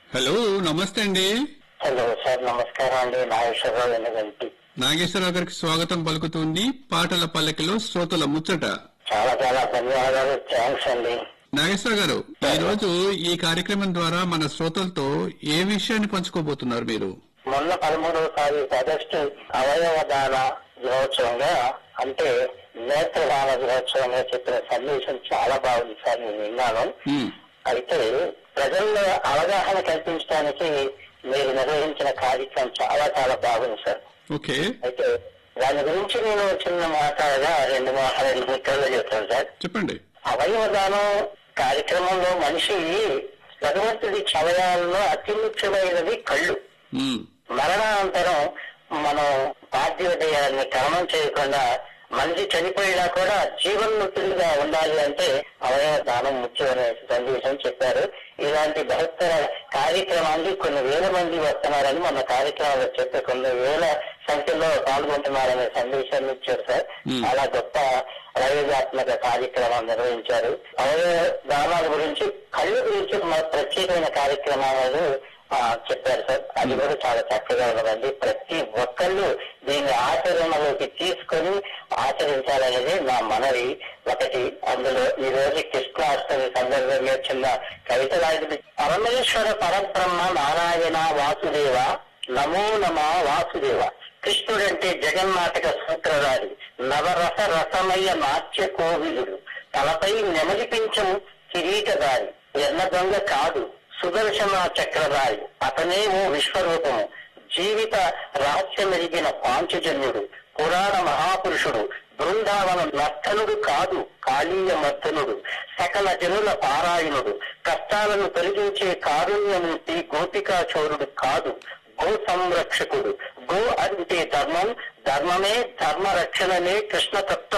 Hello నమస్తే అండి hello sir నమస్కారం అండి నాగేశ్వరరావు ఎనగంటి నాగేశ్వరరావు గారికి స్వాగతం పలుకుతుంది పాటల పల్లకిలో శ్రోతల ముచ్చట చాలా చాలా ధన్యవాదాలు థ్యాంక్స్ అండి నాగేశ్వర గారు ఈ రోజు ఈ కార్యక్రమం ద్వారా మన శ్రోతలతో ఏ విషయాన్ని పంచుకోబోతున్నారు మీరు మొన్న పదమూడవ తారీఖు ఆగస్టు అవయవ దాన దినోత్సవంగా అంటే నేత్రదాన దినోత్సవంగా చెప్పిన సందేశం చాలా బాగుంది సార్ నేను విన్నాను హ్మ్, అయితే ప్రజల్లో అవగాహన కల్పించడానికి మీరు నిర్వహించిన కార్యక్రమం చాలా చాలా బాగుంది సార్ ఓకే అయితే దాని గురించి నేను చిన్న మాట్లాడగా రెండు మా- రెండు ముక్కల్లో చెప్తాను సార్ చెప్పండి అవయవదానం కార్యక్రమంలో మనిషి భగవంతుడి చవయాలలో అతి ముఖ్యమైనది కళ్ళు హ్మ్, మరణానంతరం మనం పార్థివ దేయాన్ని కరణం చేయకుండా మనిషి చనిపోయినా కూడా జీవన్ముక్తుడిగా ఉండాలి అంటే అవయవ దానం ముఖ్యమైన సందేశం చెప్పారు ఇలాంటి బృహత్తర కార్యక్రమానికి కొన్ని వేల మంది వస్తున్నారని మన కార్యక్రమాలు చెప్పే కొన్ని వేల సంఖ్యలో పాల్గొంటున్నారనే సందేశాన్ని ఇచ్చారు సార్ Hmm. చాలా గొప్ప ప్రయోగాత్మక కార్యక్రమాలు నిర్వహించారు అవయవ దానాల గురించి కళ్ళు గురించి మన ప్రత్యేకమైన కార్యక్రమాలు ఆ, చెప్పారు సార్ అది కూడా చాలా చక్కగా ఉన్నదండి ప్రతి ఒక్కళ్ళు దీన్ని ఆచరణలోకి తీసుకొని ఆచరించాలనేది నా మనవి ఒకటి అందులో ఈ రోజు కృష్ణాష్టమి సందర్భంగా చిన్న కవిత రాసింది పరమేశ్వర పరబ్రహ్మ నారాయణ వాసుదేవ నమో నమ వాసుదేవ కృష్ణుడంటే జగన్నాటక సూత్రధారి నవరస రసమయ నాట్య కోవిదుడు తలపై నెమలిపించము కిరీటదారి ఎన్న దొంగ కాదు సుదర్శన చక్రధారి అతనే ఓ విశ్వరూపము జీవిత రహస్యమెరిగిన పాంచజన్యుడు పురాణ మహాపురుషుడు బృందావన నర్తనుడు కాదు కాళీయ మర్దనుడు సకల జనుల పారాయణుడు కష్టాలను తొలగించే కారుణ్యమూర్తి గోపికా చోరుడు కాదు గో సంరక్షకుడు గో అంటే ధర్మం ధర్మమే ధర్మ రక్షణనే కృష్ణ తత్వ